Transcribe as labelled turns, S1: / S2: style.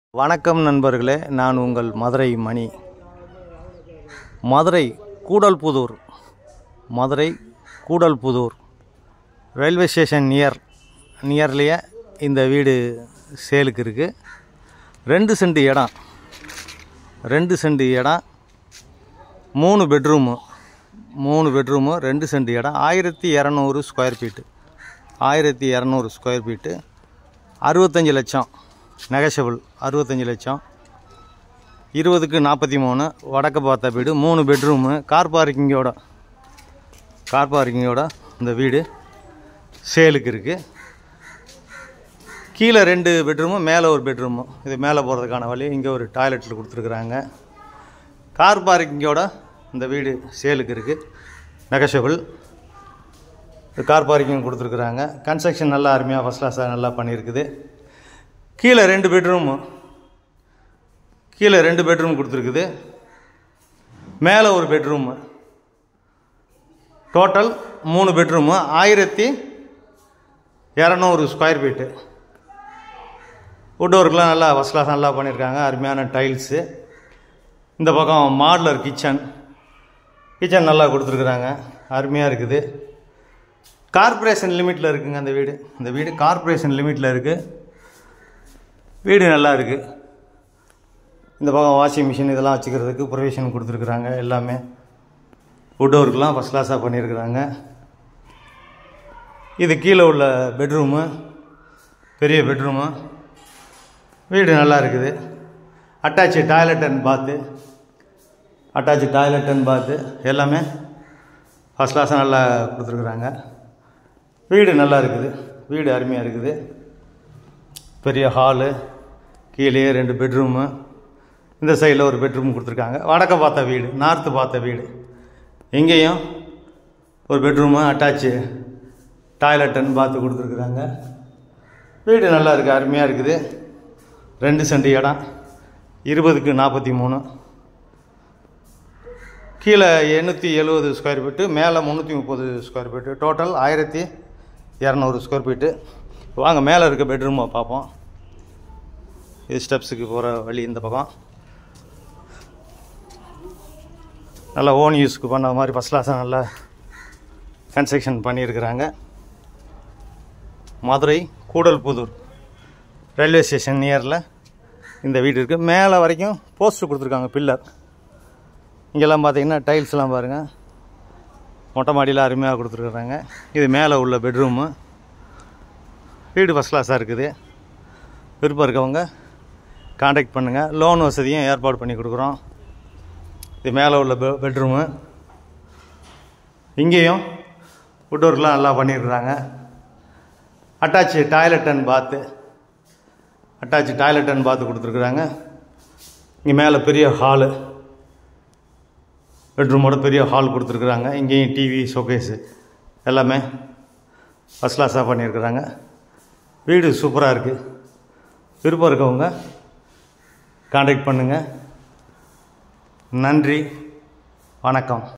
S1: வணக்கம் நண்பர்களே நான் உங்கள் Madurai Mani Madurai Koodalputhur Madurai Koodalputhur railway station near நியர்லேயே இந்த வீடு சேலுக்கு இருக்குது ரெண்டு சென்ட் இடம் ரெண்டு சென்ட் இடம் மூணு பெட்ரூமு மூணு பெட்ரூமு ரெண்டு சென்ட் இடம் ஆயிரத்தி இரநூறு ஸ்கொயர் ஃபீட்டு ஆயிரத்தி இரநூறு ஸ்கொயர் ஃபீட்டு அறுபத்தஞ்சி லட்சம் நெகஷபிள் அறுபத்தஞ்சி லட்சம் இருபதுக்கு நாற்பத்தி மூணு வடக்கு பார்த்த வீடு மூணு பெட்ரூமு கார் பார்க்கிங்கோட கார் பார்க்கிங்கோட இந்த வீடு சேலுக்கு இருக்குது கீழே ரெண்டு பெட்ரூமு மேலே ஒரு பெட்ரூமு இது மேலே போகிறதுக்கான வழி இங்கே ஒரு டாய்லெட்டில் கொடுத்துருக்குறாங்க கார் பார்க்கிங்கோட இந்த வீடு சேலுக்கு இருக்குது நெகஷபிள் கார் பார்க்கிங் கொடுத்துருக்குறாங்க கன்ஸ்ட்ரக்ஷன் நல்லா அருமையாக ஃபஸ்ட் கிளாஸாக நல்லா பண்ணியிருக்குது கீழே ரெண்டு பெட்ரூமு கீழே ரெண்டு பெட்ரூம் கொடுத்துருக்குது மேலே ஒரு பெட்ரூமு டோட்டல் மூணு பெட்ரூமு ஆயிரத்தி இரநூறு ஸ்கொயர் ஃபீட்டு வுட் ஒர்க்லாம் நல்லா ஃபஸ்ட் கிளாஸ் நல்லா பண்ணியிருக்காங்க அருமையான டைல்ஸு இந்த பக்கம் மாடலர் கிச்சன் கிச்சன் நல்லா கொடுத்துருக்குறாங்க அருமையாக இருக்குது கார்ப்பரேஷன் லிமிட்டில் இருக்குங்க அந்த வீடு இந்த வீடு கார்ப்பரேஷன் லிமிட்டில் இருக்குது வீடு நல்லா இருக்குது இந்த பக்கம் வாஷிங் மிஷின் இதெல்லாம் வச்சுக்கிறதுக்கு ப்ரொவிஷன் கொடுத்துருக்குறாங்க எல்லாமே வுட் ஒர்க்லாம் ஃபஸ்ட் கிளாஸாக பண்ணியிருக்கிறாங்க இது கீழே உள்ள பெட்ரூமு பெரிய பெட்ரூமு வீடு நல்லா இருக்குது attach toilet and bath attach toilet and bath எல்லாமே ஃபஸ்ட் கிளாஸாக நல்லா கொடுத்துருக்குறாங்க வீடு நல்லா இருக்குது வீடு அருமையாக இருக்குது பெரிய ஹாலு கீழே ரெண்டு பெட்ரூமு இந்த சைடில் ஒரு பெட்ரூம் கொடுத்துருக்காங்க வடக்க பார்த்த வீடு நார்த்து பார்த்த வீடு இங்கேயும் ஒரு பெட்ரூமு அட்டாச்சு டாய்லெட்டுன்னு பார்த்து கொடுத்துருக்குறாங்க வீடு நல்லா இருக்குது அருமையாக இருக்குது ரெண்டு சென்ட் இடம் இருபதுக்கு நாற்பத்தி மூணு கீழே எண்ணூற்றி எழுபது ஸ்கொயர் ஃபீட்டு மேலே முந்நூற்றி முப்பது ஸ்கொயர் ஃபீட்டு டோட்டல் ஆயிரத்தி இரநூறு ஸ்கொயர் ஃபீட்டு வாங்க மேலே இருக்க பெட்ரூமை பார்ப்போம் இது ஸ்டெப்ஸுக்கு போகிற வழி இந்த பக்கம் நல்லா ஓன் யூஸ்க்கு பண்ண மாதிரி ஃபஸ்ட் கிளாஸாக நல்லா கன்ஸ்ட்ரக்ஷன் பண்ணியிருக்கிறாங்க மதுரை கூடல்புதூர் ரயில்வே ஸ்டேஷன் நியரில் இந்த வீடு இருக்குது மேலே வரைக்கும் போஸ்ட் கொடுத்துருக்காங்க பில்லர் இங்கெல்லாம் பார்த்தீங்கன்னா டைல்ஸ்லாம் பாருங்கள் மொட்டை மாடியில் அருமையாக கொடுத்துருக்குறாங்க இது மேலே உள்ள பெட்ரூமு வீடு ஃபஸ்ட் கிளாஸாக இருக்குது விருப்பம் இருக்கவங்க காண்டாக்ட் பண்ணுங்கள் லோன் வசதியும் ஏற்பாடு பண்ணி கொடுக்குறோம் இது மேலே உள்ள பெ பெட்ரூமு இங்கேயும் வுட் ஒர்க்லாம் நல்லா பண்ணியிருக்கிறாங்க attach toilet and bath attach toilet and bath கொடுத்துருக்குறாங்க இங்கே மேலே பெரிய ஹாலு பெட்ரூமோட பெரிய ஹால் கொடுத்துருக்குறாங்க இங்கேயும் டிவி ஷோகேஸு எல்லாமே ஃபஸ்ட் கிளாஸாக பண்ணியிருக்கிறாங்க வீடு சூப்பராக இருக்குது விருப்பம் இருக்கவங்க காண்டாக்ட் பண்ணுங்கள் நன்றி வணக்கம்